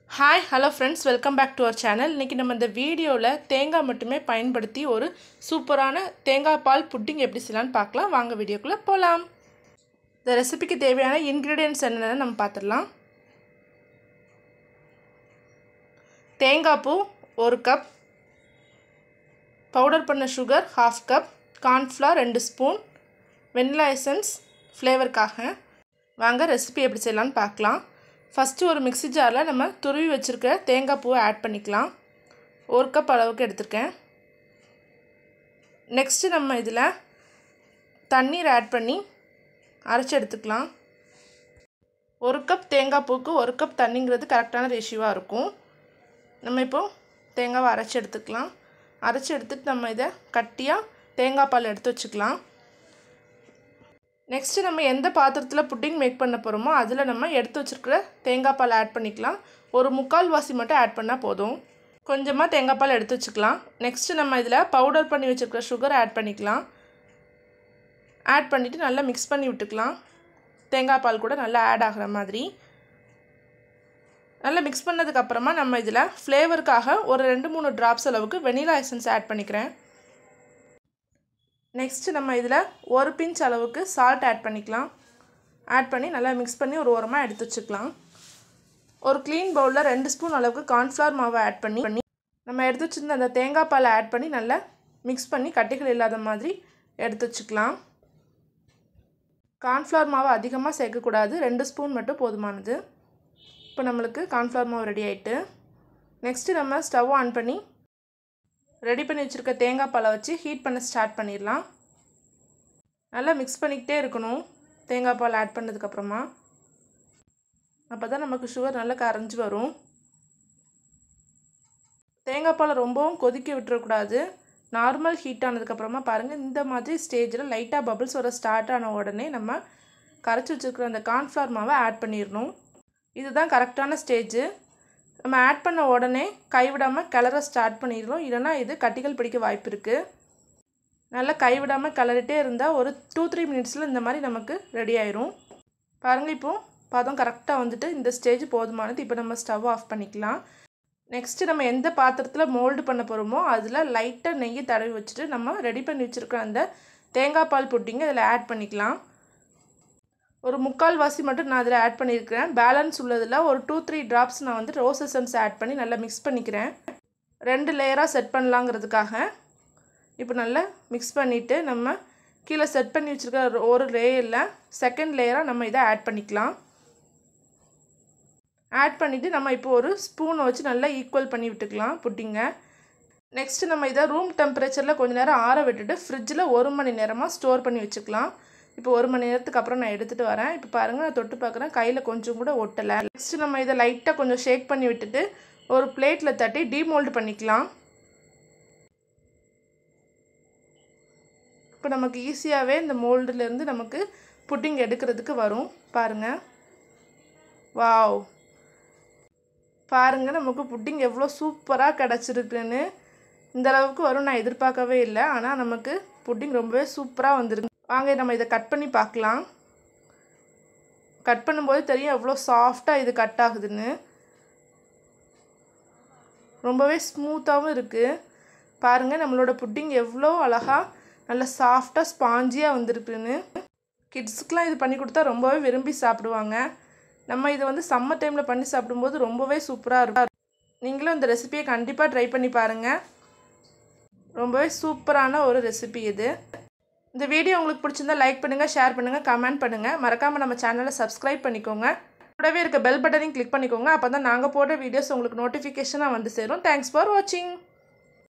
hi hello friends welcome back to our channel இன்றைக்கி நம்ம இந்த வீடியோவில் தேங்காய் மட்டுமே பயன்படுத்தி ஒரு சூப்பரான தேங்காய் பால் புட்டிங் எப்படி செய்யலான்னு பார்க்கலாம் வாங்க வீடியோக்குள்ளே போகலாம் இந்த ரெசிபிக்கு தேவையான இன்க்ரீடியன்ட்ஸ் என்னென்னு நம்ம பார்த்துடலாம் தேங்காய் பூ ஒரு கப் பவுடர் பண்ண சுகர் ஹாஃப் கப் கார்ன்ஃப்ளவர் ரெண்டு ஸ்பூன் வெண்ணிலா எசன்ஸ் ஃப்ளேவருக்காக வாங்க ரெசிபி எப்படி செய்யலான்னு பார்க்கலாம் ஃபஸ்ட்டு ஒரு மிக்ஸி ஜாரில் நம்ம துருவி வச்சுருக்க தேங்காய் பூவை ஆட் பண்ணிக்கலாம் ஒரு கப் அளவுக்கு எடுத்திருக்கேன் நெக்ஸ்ட்டு நம்ம இதில் தண்ணீர் ஆட் பண்ணி அரைச்சி எடுத்துக்கலாம் ஒரு கப் தேங்காய் பூக்கு ஒரு கப் தண்ணிங்கிறது கரெக்டான ரேஷியோவாக இருக்கும் நம்ம இப்போது தேங்காவை அரைச்சி எடுத்துக்கலாம் அரைச்சி எடுத்துட்டு நம்ம இதை கட்டியாக தேங்காய் பால் எடுத்து வச்சுக்கலாம் நெக்ஸ்ட்டு நம்ம எந்த பாத்திரத்தில் புட்டிங் மேக் பண்ண போகிறோமோ அதில் நம்ம எடுத்து வச்சுருக்கிற தேங்காய் பால் ஆட் பண்ணிக்கலாம் ஒரு முக்கால் வாசி மட்டும் ஆட் பண்ணால் போதும் கொஞ்சமாக தேங்காய் பால் எடுத்து வச்சுக்கலாம் நெக்ஸ்ட்டு நம்ம இதில் பவுடர் பண்ணி வச்சுருக்கிற சுகர் ஆட் பண்ணிக்கலாம் ஆட் பண்ணிவிட்டு நல்லா மிக்ஸ் பண்ணி விட்டுக்கலாம் தேங்காய் பால் கூட நல்லா ஆட் ஆகிற மாதிரி நல்லா மிக்ஸ் பண்ணதுக்கப்புறமா நம்ம இதில் ஃப்ளேவருக்காக ஒரு ரெண்டு மூணு ட்ராப்ஸ் அளவுக்கு வெனிலா எசன்ஸ் ஆட் பண்ணிக்கிறேன் நெக்ஸ்ட்டு நம்ம இதில் ஒரு பிஞ்ச் அளவுக்கு சால்ட் ஆட் பண்ணிக்கலாம் ஆட் பண்ணி நல்லா மிக்ஸ் பண்ணி ஒரு ஓரமாக எடுத்து வச்சுக்கலாம் ஒரு க்ளீன் பவுலில் ரெண்டு ஸ்பூன் அளவுக்கு கார்ன்ஃப்ளவர் மாவை ஆட் பண்ணி பண்ணி நம்ம எடுத்து வச்சுருந்த அந்த தேங்காய் பாலை ஆட் பண்ணி நல்லா மிக்ஸ் பண்ணி கட்டிகள் இல்லாத மாதிரி எடுத்து வச்சுக்கலாம் கார்ன்ஃப்ளவர் மாவு அதிகமாக சேர்க்கக்கூடாது ரெண்டு ஸ்பூன் மட்டும் போதுமானது இப்போ நம்மளுக்கு கார்ன்ஃப்ளவர் மாவு ரெடி ஆகிட்டு நெக்ஸ்ட்டு நம்ம ஸ்டவ் ஆன் பண்ணி ரெடி பண்ணி வச்சுருக்க தேங்காய் பாலை வச்சு ஹீட் பண்ண ஸ்டார்ட் பண்ணிடலாம் நல்லா மிக்ஸ் பண்ணிக்கிட்டே இருக்கணும் தேங்காய் பால் ஆட் பண்ணதுக்கப்புறமா அப்போ தான் நமக்கு சுகர் நல்லா கரைஞ்சி வரும் தேங்காய் பாலை ரொம்பவும் கொதிக்க விட்டுறக்கூடாது நார்மல் ஹீட் ஆனதுக்கப்புறமா பாருங்கள் இந்த மாதிரி ஸ்டேஜில் லைட்டாக பபிள்ஸ் வர ஸ்டார்ட் ஆன உடனே நம்ம கரைச்சி வச்சுருக்கிற அந்த கார்ன்ஃப்ளவர் மாவை ஆட் பண்ணிடணும் இதுதான் கரெக்டான ஸ்டேஜு நம்ம ஆட் பண்ண உடனே கைவிடாமல் கிளற ஸ்டார்ட் பண்ணிடணும் இல்லைனா இது கட்டிகள் பிடிக்க வாய்ப்பு இருக்குது நல்லா கைவிடாமல் கிளறிட்டே இருந்தால் ஒரு டூ த்ரீ மினிட்ஸில் இந்த மாதிரி நமக்கு ரெடி ஆயிரும் பாருங்கள் இப்போது பதம் கரெக்டாக வந்துட்டு இந்த ஸ்டேஜ் போதுமானது இப்போ நம்ம ஸ்டவ் ஆஃப் பண்ணிக்கலாம் நெக்ஸ்ட்டு நம்ம எந்த பாத்திரத்தில் மோல்டு பண்ண போகிறோமோ அதில் லைட்டாக நெய் தடவி வச்சுட்டு நம்ம ரெடி பண்ணி வச்சுருக்க அந்த தேங்காய் பால் புட்டிங்க இதில் ஆட் பண்ணிக்கலாம் ஒரு முக்கால் வாசி மட்டும் நான் அதில் ஆட் பண்ணியிருக்கிறேன் பேலன்ஸ் உள்ளதில் ஒரு டூ த்ரீ ட்ராப்ஸ் நான் வந்து ரோஸ் எசன்ஸ் ஆட் பண்ணி நல்லா மிக்ஸ் பண்ணிக்கிறேன் ரெண்டு லேயராக செட் பண்ணலாங்கிறதுக்காக இப்போ நல்லா மிக்ஸ் பண்ணிவிட்டு நம்ம கீழே செட் பண்ணி வச்சுருக்க ஒரு லேயரில் செகண்ட் லேயராக நம்ம இதை ஆட் பண்ணிக்கலாம் ஆட் பண்ணிவிட்டு நம்ம இப்போ ஒரு ஸ்பூனை வச்சு நல்லா ஈக்குவல் பண்ணி விட்டுக்கலாம் புட்டிங்க நெக்ஸ்ட்டு நம்ம இதை ரூம் டெம்பரேச்சரில் கொஞ்சம் நேரம் ஆற விட்டுட்டு ஃப்ரிட்ஜில் ஒரு மணி நேரமாக ஸ்டோர் பண்ணி வச்சுக்கலாம் இப்போ ஒரு மணி நேரத்துக்கு அப்புறம் நான் எடுத்துகிட்டு வரேன் இப்போ பாருங்கள் நான் தொட்டு பார்க்குறேன் கையில் கொஞ்சம் கூட ஒட்டலை நெக்ஸ்ட்டு நம்ம இதை லைட்டாக கொஞ்சம் ஷேக் பண்ணி விட்டுட்டு ஒரு பிளேட்டில் தட்டி டீமோல்டு பண்ணிக்கலாம் இப்போ நமக்கு ஈஸியாகவே இந்த மோல்டுலேருந்து நமக்கு புட்டிங் எடுக்கிறதுக்கு வரும் பாருங்கள் வாவ் பாருங்கள் நமக்கு புட்டிங் எவ்வளோ சூப்பராக கிடச்சிருக்குன்னு இந்த அளவுக்கு வரும் நான் எதிர்பார்க்கவே இல்லை ஆனால் நமக்கு புட்டிங் ரொம்பவே சூப்பராக வந்துருக்கு வாங்க நம்ம இதை கட் பண்ணி பார்க்கலாம் கட் பண்ணும்போது தெரியும் எவ்வளோ சாஃப்டாக இது கட் ஆகுதுன்னு ரொம்பவே ஸ்மூத்தாகவும் இருக்குது பாருங்கள் நம்மளோட புட்டிங் எவ்வளோ அழகாக நல்ல சாஃப்டாக ஸ்பாஞ்சியாக வந்திருக்குன்னு கிட்ஸுக்கெலாம் இது பண்ணி கொடுத்தா ரொம்பவே விரும்பி சாப்பிடுவாங்க நம்ம இதை வந்து சம்மர் டைமில் பண்ணி சாப்பிடும்போது ரொம்பவே சூப்பராக இருக்கும் நீங்களும் இந்த ரெசிபியை கண்டிப்பாக ட்ரை பண்ணி பாருங்கள் ரொம்பவே சூப்பரான ஒரு ரெசிபி இது இந்த வீடியோ உங்களுக்கு பிடிச்சிருந்தா லைக் பண்ணுங்கள் ஷேர் பண்ணுங்கள் கமெண்ட் பண்ணுங்கள் மறக்காமல் நம்ம சேனலை சப்ஸ்கிரைப் பண்ணிக்கோங்க கூடவே இருக்க பெல் பட்டனையும் கிளிக் பண்ணிக்கோங்க அப்போ தான் நாங்கள் போடுற வீடியோஸ் உங்களுக்கு நோட்டிஃபிகேஷனாக வந்து சேரும் தேங்க்ஸ் ஃபார் வாட்சிங்